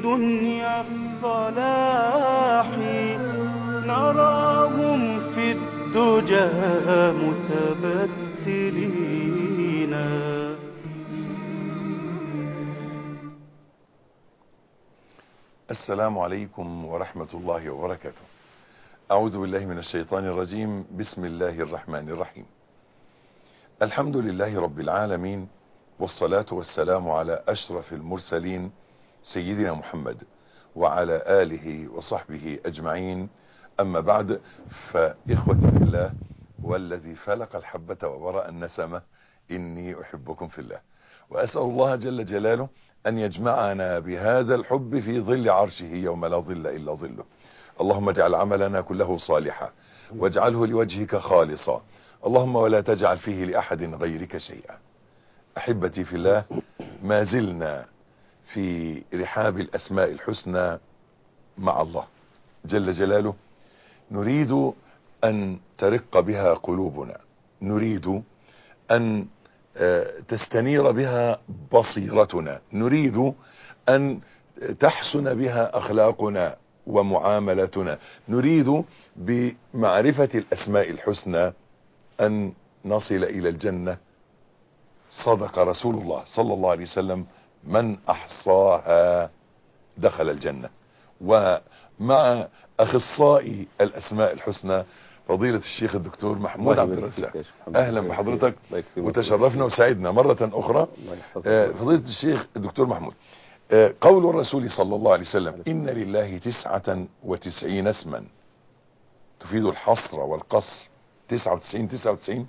دنيا الصلاح نراهم في الدجى متبتلين السلام عليكم ورحمة الله وبركاته أعوذ بالله من الشيطان الرجيم بسم الله الرحمن الرحيم الحمد لله رب العالمين والصلاة والسلام على أشرف المرسلين سيدنا محمد وعلى آله وصحبه أجمعين أما بعد فإخوتي في الله والذي فلق الحبة وبرأ النسمة إني أحبكم في الله وأسأل الله جل جلاله أن يجمعنا بهذا الحب في ظل عرشه يوم لا ظل إلا ظله اللهم اجعل عملنا كله صالحا واجعله لوجهك خالصا اللهم ولا تجعل فيه لأحد غيرك شيئا أحبتي في الله ما زلنا في رحاب الأسماء الحسنى مع الله جل جلاله نريد أن ترق بها قلوبنا نريد أن تستنير بها بصيرتنا نريد أن تحسن بها أخلاقنا ومعاملتنا نريد بمعرفة الأسماء الحسنى أن نصل إلى الجنة صدق رسول الله صلى الله عليه وسلم من أحصاها دخل الجنة ومع أخصائي الأسماء الحسنى فضيلة الشيخ الدكتور محمود عبد الرزاق أهلا بحضرتك وتشرفنا وسعدنا مرة أخرى فضيلة الشيخ الدكتور محمود قول الرسول صلى الله عليه وسلم إن لله تسعة وتسعين اسما تفيد الحصر والقصر تسعة وتسعين تسعة وتسعين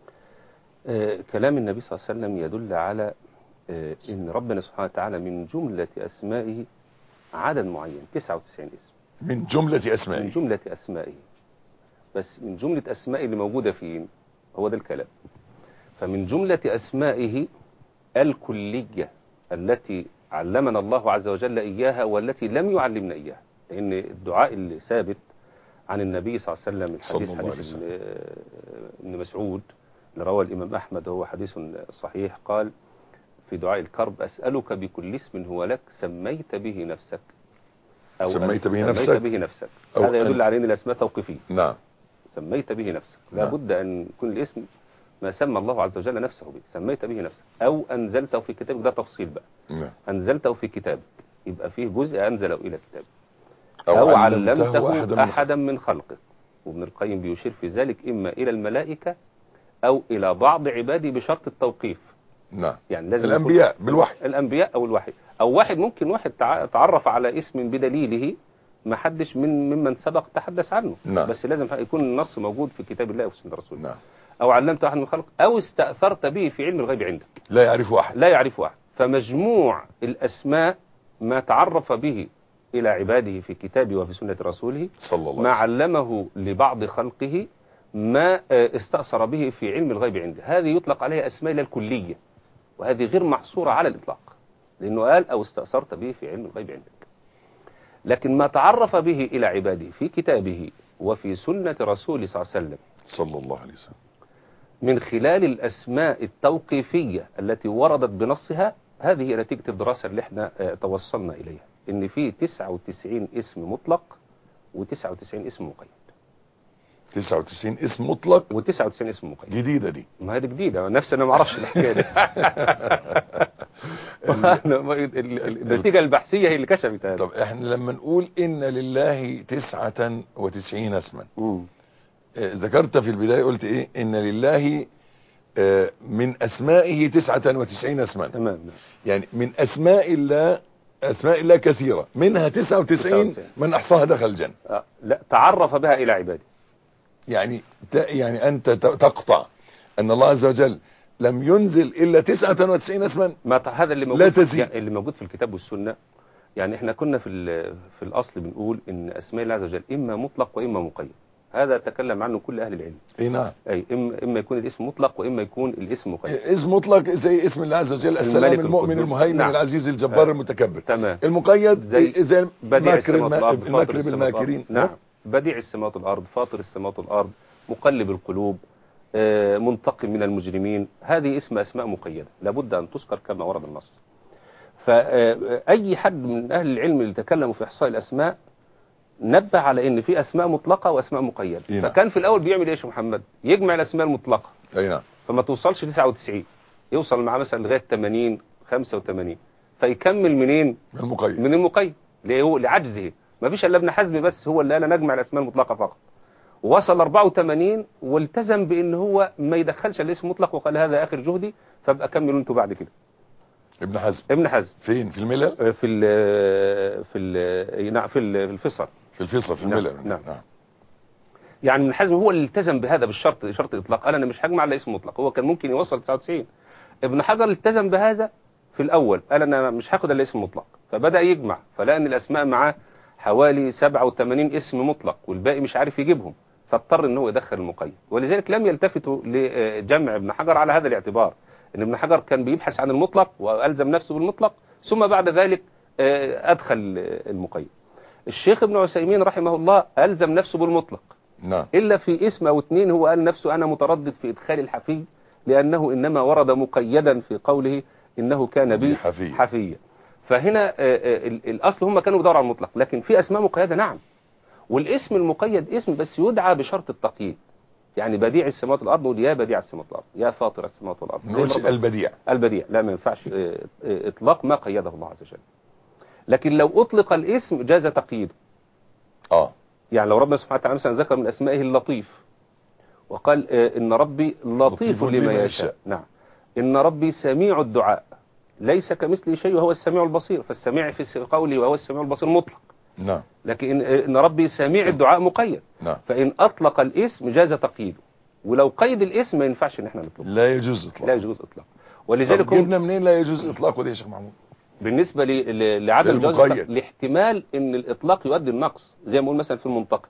آه كلام النبي صلى الله عليه وسلم يدل على آه ان ربنا سبحانه وتعالى من جملة اسمائه عدد معين 99 اسم من جملة اسمائه من جملة اسمائه بس من جملة اسمائه اللي موجودة فين هو ده الكلام فمن جملة اسمائه الكلية التي علمنا الله عز وجل اياها والتي لم يعلمنا اياها لان الدعاء اللي ثابت عن النبي صلى الله عليه وسلم الحديث حديث ابن مسعود اللي روى الإمام أحمد وهو حديث صحيح قال في دعاء الكرب أسألك بكل اسم هو لك سميت به نفسك أو سميت به سميت نفسك به نفسك هذا يدل على أن الأسماء توقيفية نعم سميت به نفسك نعم. لابد أن يكون الاسم ما سمى الله عز وجل نفسه به سميت به نفسك أو أنزلته في كتابك ده تفصيل بقى نعم أنزلته في كتابك يبقى فيه جزء أنزله إلى كتابك أو, أو علمته علمته أحدا من أحدا من خلقك وابن القيم بيشير في ذلك إما إلى الملائكة أو إلى بعض عبادي بشرط التوقيف نعم يعني لازم الأنبياء يكون- بالوحي الأنبياء أو الوحي أو واحد ممكن واحد تع- تعرف على اسم بدليله ما حدش من ممن سبق تحدث عنه نعم. بس لازم يكون النص موجود في كتاب الله وسنة رسوله نعم أو علمت أحد من خلق أو استأثرت به في علم الغيب عندك لا يعرف أحد لا يعرفه أحد فمجموع الأسماء ما تعرف به إلى عباده في كتابه وفي سنة رسوله صلى الله ما عليه وسلم علمه لبعض خلقه ما آه، استأثر به في علم الغيب عنده هذه يطلق عليها أسماء الله الكلية وهذه غير محصورة على الإطلاق لأنه قال أو استأثرت به في علم الغيب عندك لكن ما تعرف به إلى عباده في كتابه وفي سنة رسوله صلى الله عليه وسلم صلى الله عليه وسلم من خلال الأسماء التوقيفية التي وردت بنصها هذه هي نتيجة الدراسة اللي احنا آه، توصلنا إليها إن في 99 اسم مطلق و99 اسم مقيد 99 اسم مطلق و99 اسم مقيد جديدة دي ما هي دي جديدة نفسي أنا ما أعرفش الحكاية دي وأنا ما- ال- ال- النتيجة البحثية هي اللي كشفت هذا طب احنا لما نقول ان لله تسعة وتسعين اسما مم. آه، ذكرت في البداية قلت ايه ان لله آه، من اسمائه تسعة وتسعين اسما تمام نعم. يعني من اسماء الله اسماء الله كثيرة منها تسعة وتسعين 99. من احصاها دخل الجنة آه، لا تعرف بها إلى عباده يعني ت- يعني انت ت- تقطع ان الله عز وجل لم ينزل الا تسعة وتسعين اسما ما ت- هذا اللي موجود لا في- تزيد. اللي موجود في الكتاب والسنة يعني احنا كنا في ال- في الأصل بنقول إن أسماء الله عز وجل إما مطلق وإما مقيد هذا تكلم عنه كل أهل العلم اي نعم أي إما, إما يكون الاسم مطلق وإما يكون الاسم مقيد اسم مطلق زي اسم الله عز وجل السلام الملك المؤمن القدوس. المهيمن نعم. العزيز الجبار آه. المتكبر تمام المقيد زي زي, زي بديع مكر السماوات الم- والأرض فاطر المكر السماوات بالماكرين والأرض. نعم بديع السماوات والأرض فاطر السماوات والأرض مقلب القلوب آه، منتقم من المجرمين هذه اسم أسماء مقيدة لابد أن تذكر كما ورد النص فأي حد من أهل العلم اللي تكلموا في إحصاء الأسماء نبه على إن في أسماء مطلقة وأسماء مقيدة إيه نعم. فكان في الأول بيعمل إيه يا شيخ محمد يجمع الأسماء المطلقة اي نعم فما توصلش 99 يوصل معاه مثلا لغاية 80 85 فيكمل منين من المقيد من المقيد ليه هو لعجزه ما فيش الا ابن حزم بس هو اللي قال نجمع الاسماء المطلقه فقط وصل 84 والتزم بان هو ما يدخلش الاسم مطلق وقال هذا اخر جهدي فابقى كملوا انتوا بعد كده ابن حزم ابن حزم فين في الملل في ال في ال نعم في ال- في الفصل في الفيصل في نعم، الملل نعم. نعم يعني ابن حزم هو اللي التزم بهذا بالشرط شرط الاطلاق قال انا مش هجمع الا اسم مطلق هو كان ممكن يوصل 99 ابن حجر التزم بهذا في الاول قال انا مش هاخد الا اسم مطلق فبدا يجمع فلقى ان الاسماء معاه حوالي 87 اسم مطلق والباقي مش عارف يجيبهم فاضطر ان هو يدخل المقيد ولذلك لم يلتفتوا لجمع ابن حجر على هذا الاعتبار ان ابن حجر كان بيبحث عن المطلق والزم نفسه بالمطلق ثم بعد ذلك آه، ادخل المقيد الشيخ ابن عثيمين رحمه الله الزم نفسه بالمطلق نعم إلا في اسم أو اتنين هو قال نفسه أنا متردد في إدخال الحفي لأنه إنما ورد مقيدا في قوله إنه كان بي بحفي. حفيا فهنا آه، آه، ال- الأصل هم كانوا بيدوروا على المطلق لكن في أسماء مقيدة نعم والاسم المقيد اسم بس يدعى بشرط التقييد يعني بديع السماوات والأرض نقول يا بديع السماوات والأرض يا فاطر السماوات والأرض ما زي نقولش ربنا- البديع البديع لا ما ينفعش آه، آه، إطلاق ما قيده الله عز وجل لكن لو أطلق الاسم جاز تقييده اه يعني لو ربنا سبحانه وتعالى مثلا ذكر من اسمائه اللطيف وقال آه، ان ربي لطيف لطيف لما لما يشاء يشاء. نعم ان ربي سميع الدعاء ليس كمثله شيء وهو السميع البصير فالسميع في س- قوله وهو السميع البصير مطلق نعم لكن آه، ان ربي سميع الدعاء مقيد نعم فان اطلق الاسم جاز تقييده ولو قيد الاسم ما ينفعش ان احنا نطلقه لا يجوز لا اطلاق يجوز اطلاق طب ولذلك هم جبنا منين لا يجوز اطلاقه دي يا شيخ محمود بالنسبة ل- ل- لعدم جواز للمقيد. الإطلاق، لاحتمال ان الاطلاق يؤدي النقص زي ما نقول مثلا في المنتقم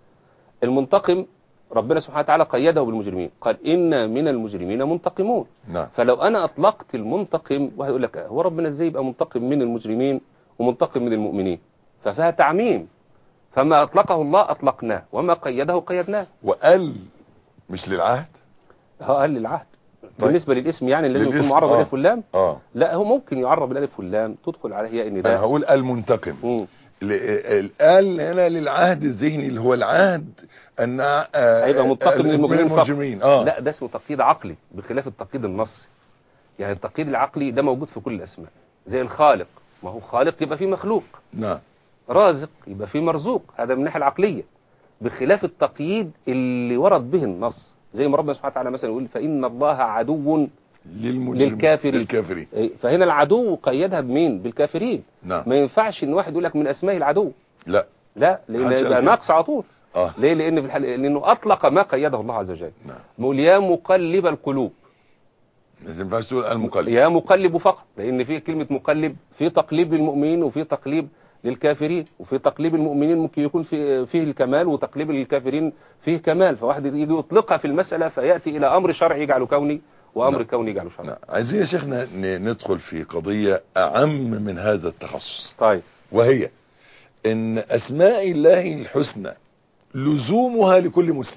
المنتقم ربنا سبحانه وتعالى قيده بالمجرمين قال إن من المجرمين منتقمون نعم فلو أنا أطلقت المنتقم واحد يقول لك هو ربنا إزاي يبقى منتقم من المجرمين ومنتقم من المؤمنين ففيها تعميم فما أطلقه الله أطلقناه وما قيده قيدناه وقال مش للعهد ها قال للعهد بالنسبة للاسم يعني لازم يكون للاسم، معرب آه. بالالف واللام اه لا هو ممكن يعرب بالالف واللام تدخل عليه ياء انا النداء هقول المنتقم مم. ل- القال هنا للعهد الذهني اللي هو العهد ان آه، هيبقى منتقم من المجرمين فقط. المجرمين اه لا ده اسمه تقييد عقلي بخلاف التقييد النصي يعني التقييد العقلي ده موجود في كل الاسماء زي الخالق ما هو خالق يبقى فيه مخلوق نعم رازق يبقى فيه مرزوق هذا من الناحيه العقليه بخلاف التقييد اللي ورد به النص زي ما ربنا سبحانه وتعالى مثلا يقول فان الله عدو للمجرمين للكافرين. للكافرين إيه، فهنا العدو قيدها بمين بالكافرين نعم ما ينفعش ان واحد يقول لك من اسماء العدو لا لا لان محدش قال يبقى كده. ناقص على طول اه ليه لان في الحل... لانه اطلق ما قيده الله عز وجل نعم بيقول يا مقلب القلوب ما ينفعش تقول المقلب يا مقلب فقط لان في كلمه مقلب في تقليب للمؤمنين وفي تقليب للكافرين وفي تقليب المؤمنين ممكن يكون في فيه الكمال وتقليب الكافرين فيه كمال فواحد يجي يطلقها في المساله فياتي الى امر شرعي يجعله كوني وامر نعم. كوني يجعله شرعي نعم عايزين يا شيخنا ن- ندخل في قضية أعم من هذا التخصص طيب وهي إن أسماء الله الحسنى لزومها لكل مسلم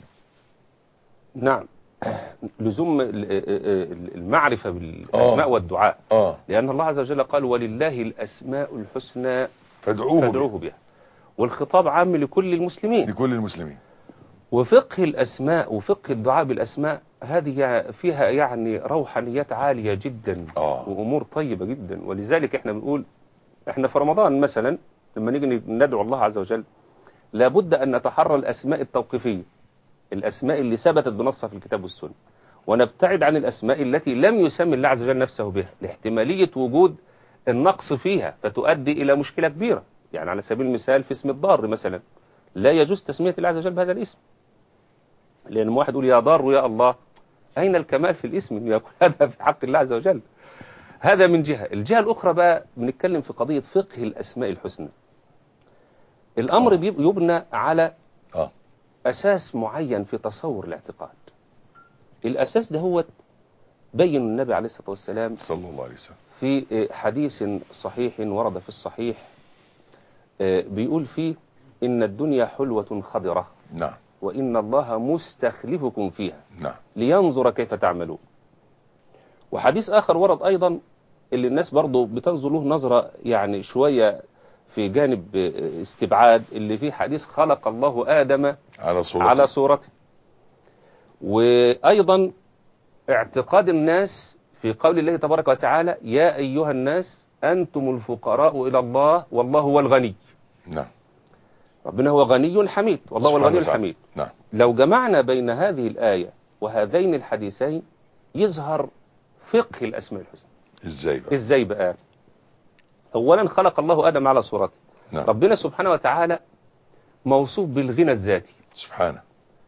نعم لزوم ال- ال- المعرفه بالاسماء آه. والدعاء آه لان الله عز وجل قال ولله الاسماء الحسنى فادعوه به فادعوه بها والخطاب عام لكل المسلمين لكل المسلمين وفقه الأسماء وفقه الدعاء بالأسماء هذه فيها يعني روحانيات عالية جدا آه. وأمور طيبة جدا ولذلك احنا بنقول احنا في رمضان مثلا لما نيجي ندعو الله عز وجل لابد أن نتحرى الأسماء التوقيفية الأسماء اللي ثبتت بنصها في الكتاب والسنة ونبتعد عن الأسماء التي لم يسمي الله عز وجل نفسه بها لاحتمالية وجود النقص فيها فتؤدي إلى مشكلة كبيرة يعني على سبيل المثال في اسم الضار مثلا لا يجوز تسمية الله عز وجل بهذا الاسم لأن واحد يقول يا ضار ويا الله أين الكمال في الاسم إنه يكون هذا في حق الله عز وجل هذا من جهة الجهة الأخرى بقى بنتكلم في قضية فقه الأسماء الحسنى الأمر آه. بيب- يبنى على آه أساس معين في تصور الاعتقاد الأساس ده هو بين النبي عليه الصلاة والسلام صلى الله عليه وسلم في حديث صحيح ورد في الصحيح آه، بيقول فيه إن الدنيا حلوة خضرة نعم وإن الله مستخلفكم فيها نعم لينظر كيف تعملون وحديث آخر ورد أيضا اللي الناس برضو بتنظر له نظرة يعني شوية في جانب آه، استبعاد اللي فيه حديث خلق الله آدم على صورة على صورته وأيضا اعتقاد الناس في قول الله تبارك وتعالى يا أيها الناس أنتم الفقراء إلى الله والله هو الغني نعم ربنا هو غني حميد والله هو سبحانه الغني وتعالى. الحميد نعم لو جمعنا بين هذه الآية وهذين الحديثين يظهر فقه الأسماء الحسنى ازاي بقى إزاي بقى أولا خلق الله آدم على صورته نعم ربنا سبحانه وتعالى موصوف بالغنى الذاتي سبحانه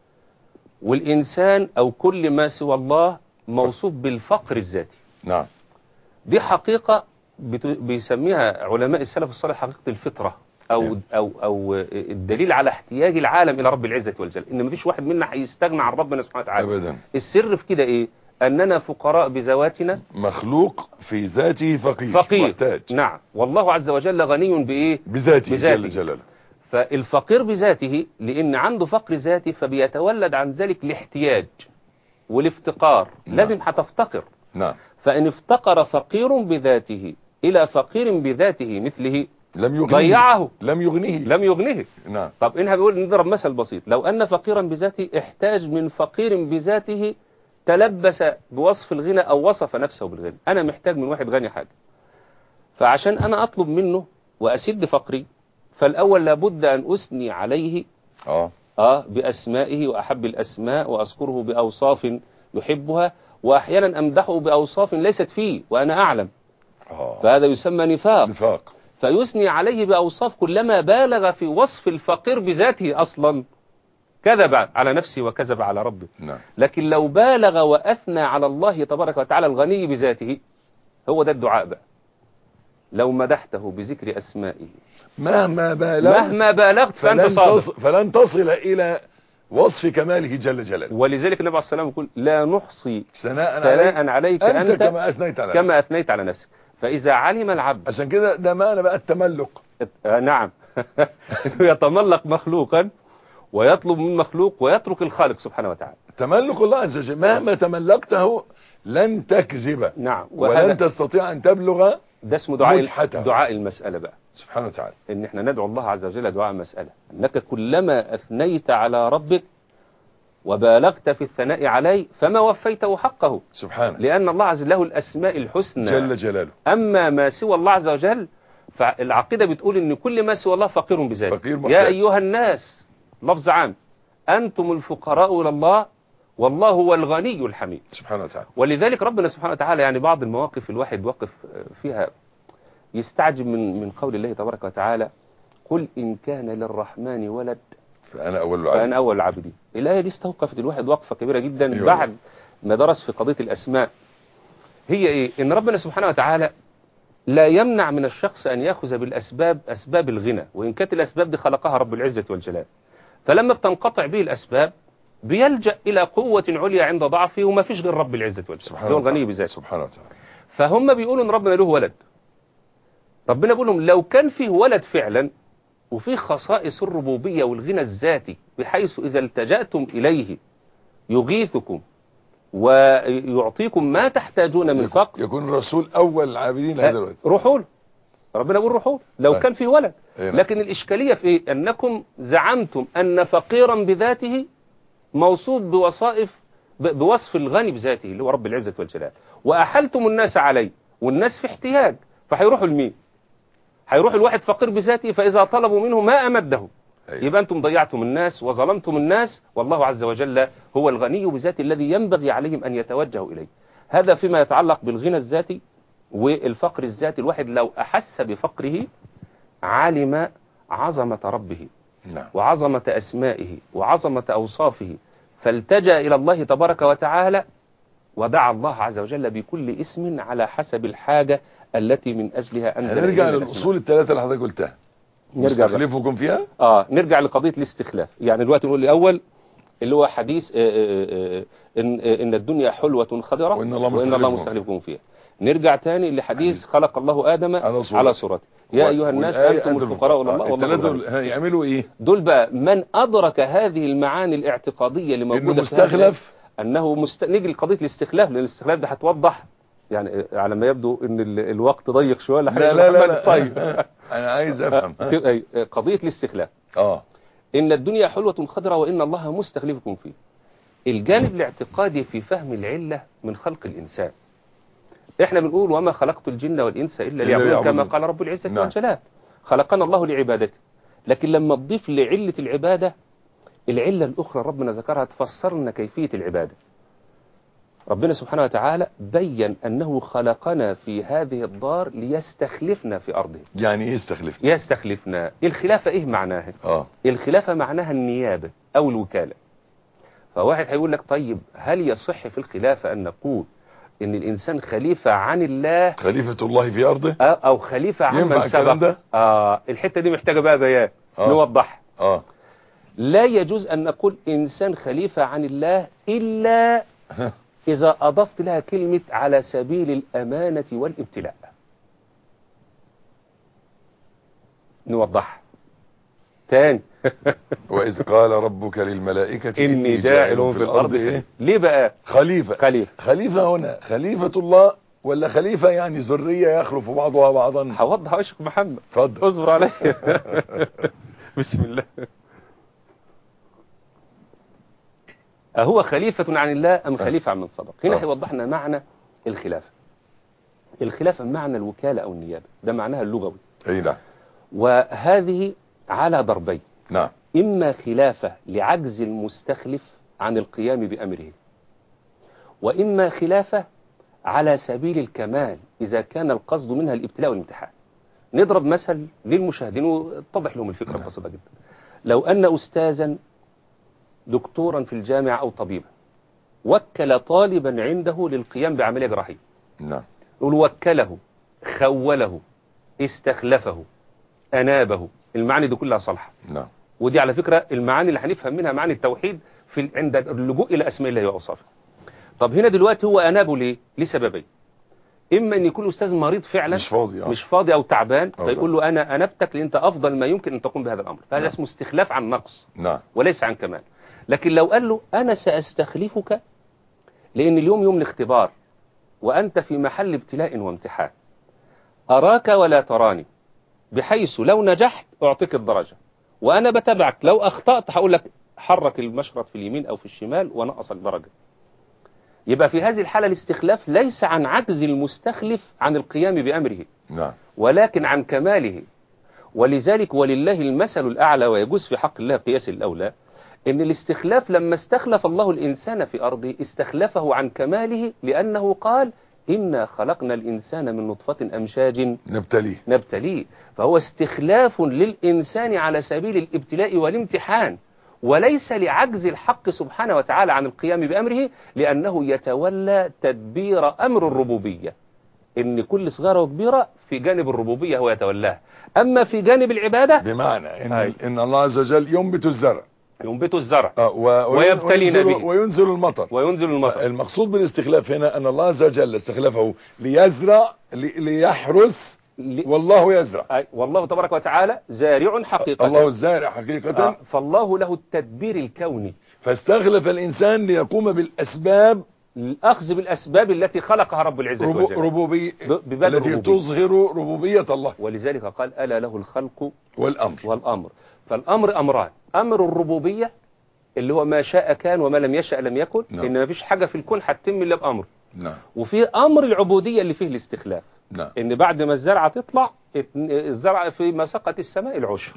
والإنسان أو كل ما سوى الله موصوف بالفقر الذاتي نعم دي حقيقة بت- بيسميها علماء السلف الصالح حقيقة الفطرة أو نعم. أو أو الدليل على احتياج العالم إلى رب العزة والجلال إن مفيش واحد منا هيستغنى عن ربنا سبحانه وتعالى ابدا السر في كده إيه أننا فقراء بذواتنا مخلوق في ذاته فقير فقير محتاج نعم والله عز وجل غني بإيه بذاته, بذاته. جل جلاله فالفقير بذاته لأن عنده فقر ذاتي فبيتولد عن ذلك الاحتياج والافتقار نعم. لازم هتفتقر نعم فإن افتقر فقير بذاته إلى فقير بذاته مثله لم يغنيه ضيعه لم يغنيه لم يغنيه نعم طب إنها بيقول نضرب مثل بسيط لو أن فقيرا بذاته احتاج من فقير بذاته تلبس بوصف الغنى أو وصف نفسه بالغنى أنا محتاج من واحد غني حاجة فعشان أنا أطلب منه وأسد فقري فالأول لابد أن أثني عليه اه آه بأسمائه وأحب الأسماء وأذكره بأوصاف يحبها وأحيانا أمدحه بأوصاف ليست فيه وأنا أعلم اه فهذا يسمى نفاق نفاق فيثني عليه بأوصاف كلما بالغ في وصف الفقير بذاته أصلا كذب على نفسه وكذب على ربه نعم لكن لو بالغ وأثنى على الله تبارك وتعالى الغني بذاته هو ده الدعاء بقى لو مدحته بذكر أسمائه مهما بالغت مهما بالغت فأنت فلن, صادق تص... فلن تصل الى وصف كماله جل جلاله ولذلك النبي عليه الصلاة والسلام يقول لا نحصي ثناء عليك ثناء عليك انت, أنت كما اثنيت على كما نفسك. أثنيت على نفسك فإذا علم العبد عشان كده ده معنى بقى التملق آه، نعم إنه يتملق مخلوقا ويطلب من مخلوق ويترك الخالق سبحانه وتعالى تملق الله عز وجل مهما تملقته لن تكذب نعم ولن وهذا تستطيع ان تبلغ ده اسمه دعاء مدحته. دعاء المسألة بقى سبحانه وتعالى ان احنا ندعو الله عز وجل دعاء مسألة انك كلما اثنيت على ربك وبالغت في الثناء عليه فما وفيته حقه سبحانه لان الله عز وجل له الاسماء الحسنى جل جلاله اما ما سوى الله عز وجل فالعقيدة بتقول ان كل ما سوى الله فقير بذاته فقير محتاج. يا ايها الناس لفظ عام انتم الفقراء الى الله والله هو الغني الحميد سبحانه وتعالى ولذلك ربنا سبحانه وتعالى يعني بعض المواقف الواحد وقف فيها يستعجب من من قول الله تبارك وتعالى قل إن كان للرحمن ولد فانا اول العالم فأنا أول العابدين الآية دي استوقفت الواحد وقفة كبيرة جدا أيوة. بعد ما درس في قضية الأسماء هي إيه إن ربنا سبحانه وتعالى لا يمنع من الشخص أن يأخذ بالأسباب أسباب الغنى وإن كانت الأسباب دي خلقها رب العزة والجلال فلما بتنقطع به الأسباب بيلجأ إلى قوة عليا عند ضعفه وما فيش غير رب العزة والجلال سبحانه هو الغني وتعالى بذاته سبحانه وتعالى فهم بيقولوا ان ربنا له ولد ربنا بيقول لهم لو كان فيه ولد فعلا وفيه خصائص الربوبية والغنى الذاتي بحيث إذا التجأتم إليه يغيثكم ويعطيكم ما تحتاجون من فقر يكون الرسول اول العابدين لهذا الوقت روحوا له ربنا بيقول روحوا له لو طيب. كان فيه ولد أي نعم. لكن الإشكالية في إيه؟ أنكم زعمتم أن فقيرا بذاته موصوف بوصائف ب- بوصف الغني بذاته اللي هو رب العزة والجلال وأحلتم الناس عليه والناس في احتياج فهيروحوا لمين هيروح الواحد فقير بذاته فإذا طلبوا منه ما أمده أيوة. يبقى أنتم ضيعتم الناس وظلمتم الناس والله عز وجل هو الغني بذاته الذي ينبغي عليهم أن يتوجهوا إليه هذا فيما يتعلق بالغنى الذاتي والفقر الذاتي الواحد لو أحس بفقره علم عظمة ربه نعم وعظمة أسمائه وعظمة أوصافه فالتجأ إلى الله تبارك وتعالى ودعا الله عز وجل بكل اسم على حسب الحاجة التي من أجلها أنزل هنرجع إلينا الأسماء. للاصول الثلاثه اللي حضرتك قلتها نرجع بقى. نستخلفكم فيها آه نرجع لقضية الاستخلاف يعني دلوقتي نقول الأول اللي هو حديث آه، آه، آه، إن, آه، إن الدنيا حلوة خضرة وإن الله وإن الله مستخلفكم مستخلفكم فيها نرجع تاني لحديث حديث. خلق الله آدم على صورته. على صورته يا أيها الناس والآية أنتم الفقراء إلى الله والله الثلاثه الغني. دول هيعملوا ايه دول بقى من أدرك هذه المعاني الاعتقادية اللي انه موجودة في هذه مستخلف أنه مست... نيجي لقضية الاستخلاف لأن الاستخلاف ده هتوضح يعني على ما يبدو ان ال- الوقت ضيق شويه لا لحضرتك لا لا, محمد. لا. طيب انا عايز افهم أي، قضيه الاستخلاف اه إن الدنيا حلوة خضراء وإن الله مستخلفكم فيه الجانب الاعتقادي في فهم العلة من خلق الإنسان إحنا بنقول وما خلقت الجن والإنس إلا إلا ليعبدون كما ليعبدون. قال رب العزة نعم. والجلال خلقنا الله لعبادته لكن لما تضيف لعلة العبادة العلة الأخرى ربنا ذكرها تفسر لنا كيفية العبادة ربنا سبحانه وتعالى بين أنه خلقنا في هذه الدار ليستخلفنا في أرضه يعني ايه استخلف يستخلفنا الخلافة إيه معناها اه الخلافة معناها النيابة أو الوكالة فواحد هيقول لك طيب هل يصح في الخلافة أن نقول إن الإنسان خليفة عن الله خليفة الله في ارضه أ- أو خليفة عن ينفع من الكلام سبق ده؟ آه الحتة دي محتاجة بقى بيان آه. نوضحها اه لا يجوز أن نقول إنسان خليفة عن الله إلا إذا أضفت لها كلمة على سبيل الأمانة والابتلاء نوضحها تاني واذ قال ربك للملائكة إني جاعل في الأرض ايه ليه بقى خليفة خليفة خليفة هنا خليفة الله ولا خليفة يعني ذرية يخلف بعضها بعضا هوضح يا شيخ محمد اتفضل اصبر علي بسم الله أهو خليفة عن الله أم خليفة عن من سبق هنا آه. هيوضح لنا معنى الخلافة الخلافة معنى الوكالة أو النيابة ده معناها اللغوي اي نعم وهذه على ضربين نعم إما خلافة لعجز المستخلف عن القيام بأمره وإما خلافة على سبيل الكمال إذا كان القصد منها الابتلاء والامتحان نضرب مثل للمشاهدين وتضح لهم الفكرة نعم. بسيطة جدا لو أن أستاذا دكتورا في الجامعة أو طبيبا وكل طالبا عنده للقيام بعملية جراحية نعم يقول وكله خوله استخلفه أنابه المعاني دي كلها صالحة نعم ودي على فكرة المعاني اللي هنفهم منها معاني التوحيد في ال- عند اللجوء إلى أسماء الله وأوصافه طب هنا دلوقتي هو أنابه ليه؟ لسببين إما أن يكون الأستاذ مريض فعلا مش فاضي اه مش فاضي أو تعبان أو فيقول له أنا أنبتك لأن أنت أفضل ما يمكن أن تقوم بهذا الأمر فهذا نعم. اسمه استخلاف عن نقص نعم وليس عن كمال لكن لو قال له أنا سأستخلفك لأن اليوم يوم الاختبار وأنت في محل ابتلاء وامتحان أراك ولا تراني بحيث لو نجحت أعطيك الدرجة وأنا بتابعك لو أخطأت هقول لك حرك المشرط في اليمين أو في الشمال ونقصك درجة يبقى في هذه الحالة الاستخلاف ليس عن عجز المستخلف عن القيام بأمره نعم ولكن عن كماله ولذلك ولله المثل الأعلى ويجوز في حق الله قياس الأولى إن الاستخلاف لما استخلف الله الإنسان في أرضه استخلفه عن كماله لأنه قال إنا خلقنا الإنسان من نطفة أمشاج نبتليه نبتليه فهو استخلاف للإنسان على سبيل الابتلاء والامتحان وليس لعجز الحق سبحانه وتعالى عن القيام بأمره لأنه يتولى تدبير أمر الربوبية إن كل صغيرة وكبيرة في جانب الربوبية هو يتولاها أما في جانب العبادة بمعنى ان أي. ان الله عز وجل ينبت الزرع ينبت الزرع آه، و- ويبتلينا وينزل, به. وينزل المطر وينزل المطر المقصود بالاستخلاف هنا ان الله عز وجل استخلفه ليزرع لي- ليحرس ل- والله يزرع أي والله تبارك وتعالى زارع حقيقة الله الزارع حقيقة آه، فالله له التدبير الكوني فاستخلف الانسان ليقوم بالاسباب الأخذ بالأسباب التي خلقها رب العزة ربو والجلال ربوبي ب- بباب التي الربوبية. تظهر ربوبية الله ولذلك قال ألا له الخلق والامر والأمر فالأمر أمران أمر الربوبية اللي هو ما شاء كان وما لم يشأ لم يكن نعم. إن ما فيش حاجة في الكون هتتم إلا بأمر نعم وفي أمر العبودية اللي فيه الاستخلاف نعم إن بعد ما الزرعة تطلع ات- الزرع في مسقة السماء العشر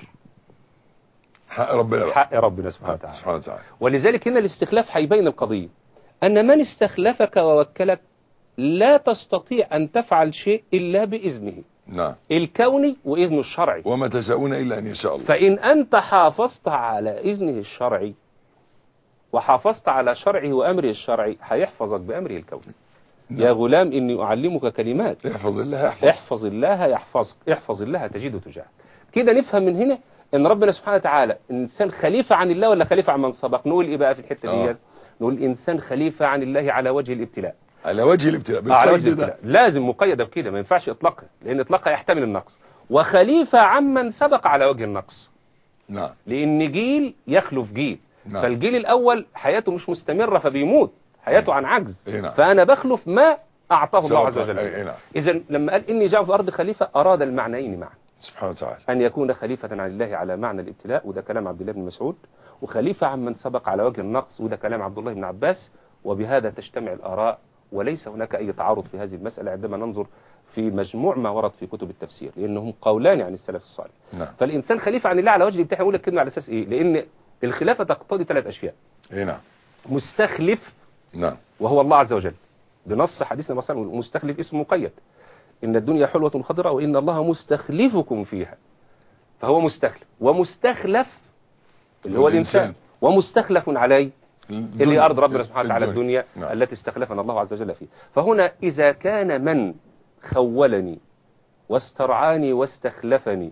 حق ربنا بقى. حق ربنا سبحانه وتعالى سبحانه وتعالى ولذلك هنا الاستخلاف هيبين القضية أن من استخلفك ووكلك لا تستطيع أن تفعل شيء إلا بإذنه نعم الكوني وإذنه الشرعي وما تشاءون الا ان يشاء الله فإن أنت حافظت على إذنه الشرعي وحافظت على شرعه وأمره الشرعي هيحفظك بأمره الكوني يا نعم. غلام إني أعلمك كلمات احفظ الله يحفظ احفظ الله يحفظك احفظ الله تجده تجاهك كده نفهم من هنا ان ربنا سبحانه وتعالى انسان خليفة عن الله ولا خليفة عن من سبق نقول ايه بقى في الحتة آه. دي نقول انسان خليفة عن الله على وجه الابتلاء على وجه الابتلاء آه، على وجه بالقيد ده الابتلاء لازم مقيدة بكده ما ينفعش اطلاقها لان اطلاقها يحتمل النقص وخليفة عمن سبق على وجه النقص نعم لان جيل يخلف جيل نعم. فالجيل الاول حياته مش مستمرة فبيموت حياته عن عجز إيه نعم. فانا بخلف ما أعطاه الله سواء عز وجل أي- أي نعم. إذا لما قال إني جاء في الأرض خليفة أراد المعنيين معا سبحانه وتعالى أن يكون خليفة عن الله على معنى الابتلاء وده كلام عبد الله بن مسعود وخليفة عن من سبق على وجه النقص وده كلام عبد الله بن عباس وبهذا تجتمع الآراء وليس هناك أي تعارض في هذه المسألة عندما ننظر في مجموع ما ورد في كتب التفسير لأنهم قولان عن السلف الصالح نعم فالإنسان خليفة عن الله على وجه الابتلاء يقول لك كلمة على أساس إيه لأن الخلافة تقتضي ثلاث أشياء اي نعم مستخلف نعم وهو الله عز وجل بنص حديثنا مثلا مستخلف اسم مقيد إن الدنيا حلوة خضراء وإن الله مستخلفكم فيها فهو مستخلف ومستخلف اللي هو الإنسان. الإنسان ومستخلف عليه اللي الدنيا. أرض ربنا سبحانه وتعالى الدنيا نعم. التي استخلفنا الله عز وجل فيها فهنا إذا كان من خولني واسترعاني واستخلفني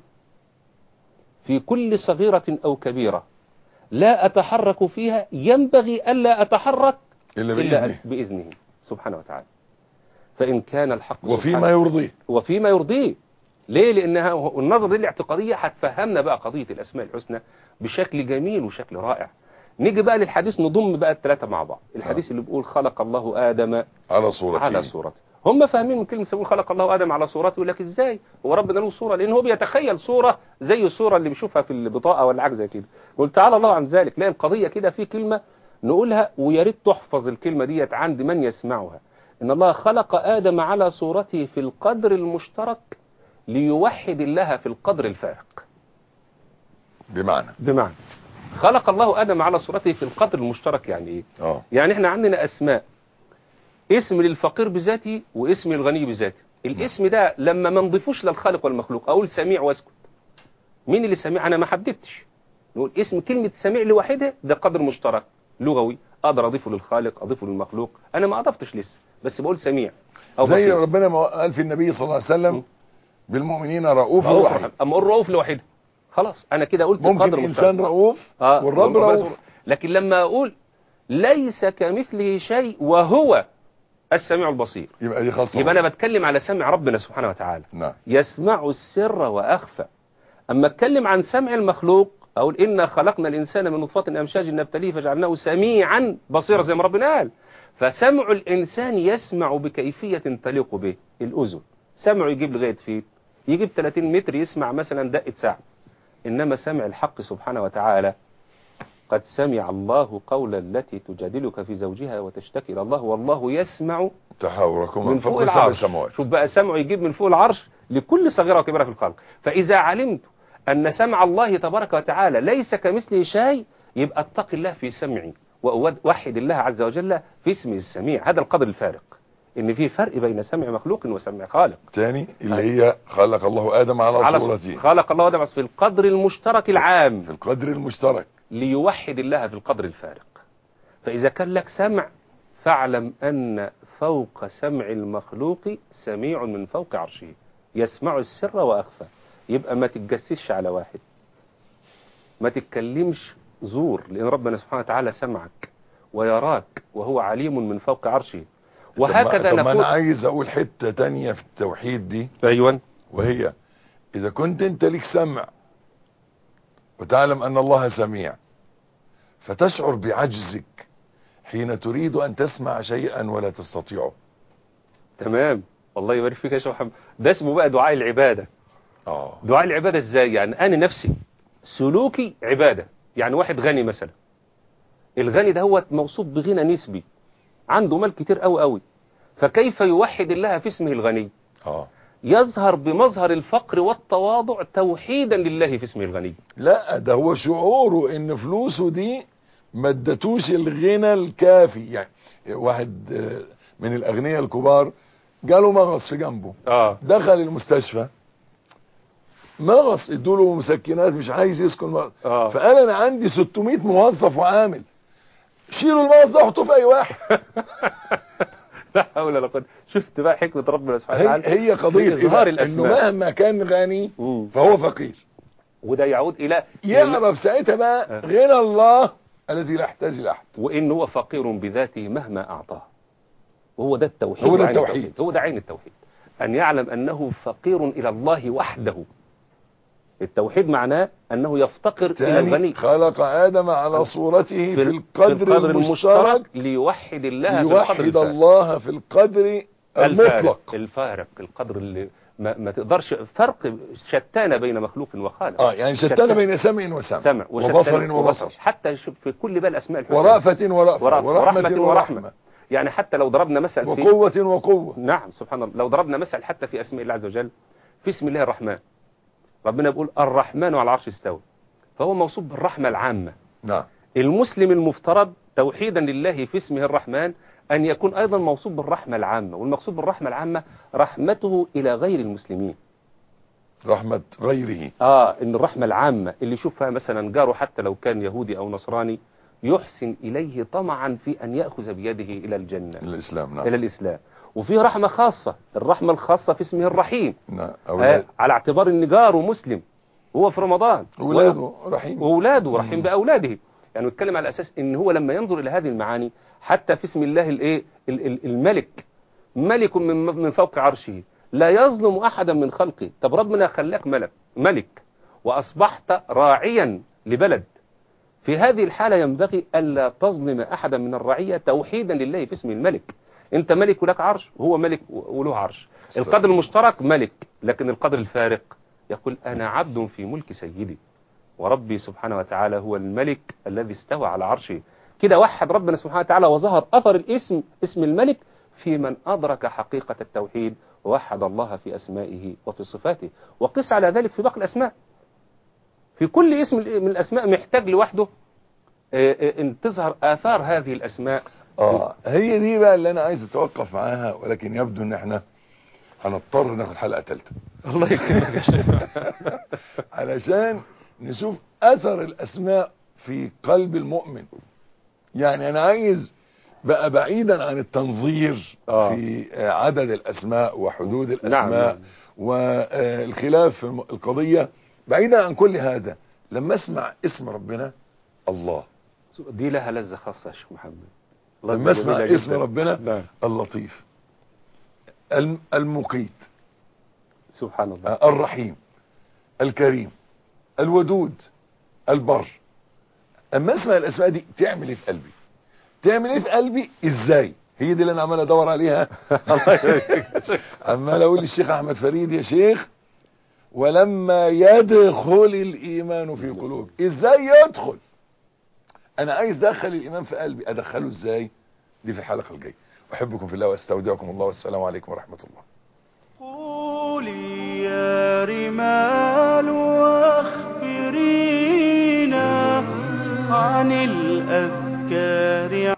في كل صغيرة أو كبيرة لا أتحرك فيها ينبغي ألا أتحرك إلا إلا بإذنه بإذنه سبحانه وتعالى فإن كان الحق وفيما سبحانه- يرضيه وفيما يرضيه ليه لأنها النظر دي الاعتقادية هتفهمنا بقى قضية الأسماء الحسنى بشكل جميل وشكل رائع نيجي بقى للحديث نضم بقى الثلاثة مع بعض الحديث اللي بيقول خلق الله آدم على صورته على صورته هم فاهمين من كلمة يقول خلق الله آدم على صورته يقول لك ازاي هو ربنا له صورة لأن هو بيتخيل صورة زي الصورة اللي بيشوفها في البطاقة ولا حاجة زي كده قل تعالى الله عن ذلك لا القضية كده في كلمة نقولها ويا ريت تحفظ الكلمة ديت عند من يسمعها إن الله خلق آدم على صورته في القدر المشترك ليوحد الله في القدر الفارق بمعنى بمعنى خلق الله آدم على صورته في القدر المشترك يعني إيه اه يعني احنا عندنا اسماء اسم للفقير بذاته واسم للغني بذاته الاسم ده لما ما نضيفوش للخالق والمخلوق اقول سميع واسكت مين اللي سميع انا ما حددتش نقول اسم كلمة سميع لوحدها ده قدر مشترك لغوي اقدر اضيفه للخالق اضيفه للمخلوق انا ما اضفتش لسه بس بقول سميع او زي بصير ربنا ما قال في النبي صلى الله عليه وسلم بالمؤمنين رؤوف رؤوف رحيم رحيم. اما اقول رؤوف لوحدها خلاص انا كده قلت ممكن قدر الانسان مشترك رؤوف آه، والرب والرب رؤوف لكن لما اقول ليس كمثله شيء وهو السميع البصير يبقى دي خاصه يبقى انا بتكلم على سمع ربنا سبحانه وتعالى نعم يسمع السر واخفى اما اتكلم عن سمع المخلوق اقول انا خلقنا الانسان من نطفه امشاج نبتليه فجعلناه سميعا بصيرا زي ما ربنا قال فسمع الانسان يسمع بكيفيه تليق به الاذن سمعه يجيب لغايه فين يجيب 30 متر يسمع مثلا دقه ساعه انما سمع الحق سبحانه وتعالى قد سمع الله قول التي تجادلك في زوجها وتشتكي الى الله والله يسمع تحاوركم من فوق سبع العرش سماوات شوف بقى سمعه يجيب من فوق العرش لكل صغيرة وكبيرة في الخلق فإذا علمت أن سمع الله تبارك وتعالى ليس كمثله شيء يبقى اتق الله في سمعي وأوحد الله عز وجل في اسمه السميع هذا القدر الفارق إن في فرق بين سمع مخلوق وسمع خالق تاني اللي هي خلق الله ادم على, على صورته خلق الله آدم في القدر المشترك العام في القدر المشترك ليوحد الله في القدر الفارق فإذا كان لك سمع فاعلم أن فوق سمع المخلوق سميع من فوق عرشه يسمع السر وأخفى يبقى ما تتجسسش على واحد ما تتكلمش زور لأن ربنا سبحانه وتعالى سمعك ويراك وهو عليم من فوق عرشه وهكذا طب ما انا نقول عايز اقول حته تانية في التوحيد دي أيوة وهي اذا كنت انت لك سمع وتعلم ان الله سميع فتشعر بعجزك حين تريد ان تسمع شيئا ولا تستطيعه تمام الله يبارك فيك يا شيخ محمد ده اسمه بقى دعاء العبادة اه دعاء العبادة ازاي يعني انا نفسي سلوكي عبادة يعني واحد غني مثلا الغني ده هو موصوف بغنى نسبي عنده مال كتير قوي قوي فكيف يوحد الله في اسمه الغني اه يظهر بمظهر الفقر والتواضع توحيدا لله في اسمه الغني لا ده هو شعوره ان فلوسه دي ما ادتوش الغنى الكافي يعني واحد آه، من الاغنياء الكبار جاله مغص في جنبه اه دخل المستشفى مغص ادوا له مسكنات مش عايز يسكن مغص. اه فقال انا عندي 600 موظف وعامل شيلوا المغص ده حطوه في اي واحد لا حول ولا قوه شفت بقى حكمه ربنا سبحانه هي, وتعالى هي قضيه في إظهار إيه بقى؟ انه الأسماء. مهما كان غني مم. فهو فقير وده يعود الى يعرف ساعتها بقى غنى الله الذي لا يحتاج لاحد وإن هو فقير بذاته مهما أعطاه وهو ده التوحيد هو ده وعين التوحيد. هو ده عين التوحيد أن يعلم أنه فقير إلى الله وحده التوحيد معناه أنه يفتقر إلى تاني الغني خلق ادم على صورته في, ال- القدر, المشترك ليوحد الله في القدر ليوحد الفارق. الله في القدر الفارق المطلق الفارق القدر اللي ما, ما تقدرش فرق شتان بين مخلوق وخالق اه يعني شتان بين سمع وسمع سمع وبصر وبصر حتى شوف في كل بقى الاسماء الحسنى ورأفة ورأفة ورأفة ورحمة ورحمة يعني حتى لو ضربنا مثل في وقوة وقوة نعم سبحان الله لو ضربنا مثل حتى في اسماء الله عز وجل في اسم الله الرحمن ربنا بيقول الرحمن على العرش استوى فهو موصوف بالرحمة العامة نعم المسلم المفترض توحيدا لله في اسمه الرحمن أن يكون أيضا موصوف بالرحمة العامة والمقصود بالرحمة العامة رحمته إلى غير المسلمين رحمة غيره آه إن الرحمة العامة اللي يشوفها مثلا جاره حتى لو كان يهودي أو نصراني يحسن إليه طمعا في أن يأخذ بيده إلى الجنة الإسلام إلى نعم الإسلام وفي رحمة خاصة الرحمة الخاصة في اسمه الرحيم نعم آه أولاد على اعتبار ان جاره مسلم هو في رمضان أولاده رحيم واولاده رحيم باولاده يعني نتكلم على اساس ان هو لما ينظر الى هذه المعاني حتى في اسم الله الايه ال- ال- الملك ملك من من فوق عرشه لا يظلم احدا من خلقه طب ربنا خلاك ملك ملك واصبحت راعيا لبلد في هذه الحالة ينبغي ألا تظلم أحدا من الرعية توحيدا لله في اسم الملك أنت ملك ولك عرش وهو ملك وله عرش القدر المشترك ملك لكن القدر الفارق يقول أنا عبد في ملك سيدي وربي سبحانه وتعالى هو الملك الذي استوى على عرشه كده وحد ربنا سبحانه وتعالى وظهر أثر الاسم اسم الملك في من أدرك حقيقة التوحيد ووحد الله في أسمائه وفي صفاته وقس على ذلك في باقي الأسماء في كل اسم من الأسماء محتاج لوحده آه، آه، ان تظهر آثار هذه الأسماء اه هي دي بقى اللي انا عايز اتوقف معاها ولكن يبدو ان احنا هنضطر ناخد حلقة ثالثة الله يكرمك يا شيخ علشان نشوف اثر الاسماء في قلب المؤمن يعني انا عايز بقى بعيدا عن التنظير آه. في آه، عدد الاسماء وحدود نعم، الاسماء نعم. والخلاف في الم- القضية بعيدا عن كل هذا لما اسمع اسم ربنا الله دي لها لذة خاصة يا شيخ محمد لذة لما اسمع جميلة اسم جداً. ربنا نعم اللطيف الم- المقيت سبحان الله آه، الرحيم الكريم الودود البر اما اسمع الاسماء دي تعمل ايه في قلبي تعمل ايه في قلبي ازاي هي دي اللي انا عمال ادور عليها الله يبارك يا شيخ. عمال اقول للشيخ احمد فريد يا شيخ ولما يدخل الايمان في قلوب ازاي يدخل انا عايز ادخل الايمان في قلبي ادخله ازاي دي في الحلقه الجايه احبكم في الله واستودعكم الله والسلام عليكم ورحمه الله قولي يا رمال واخبرينا عن الأذكار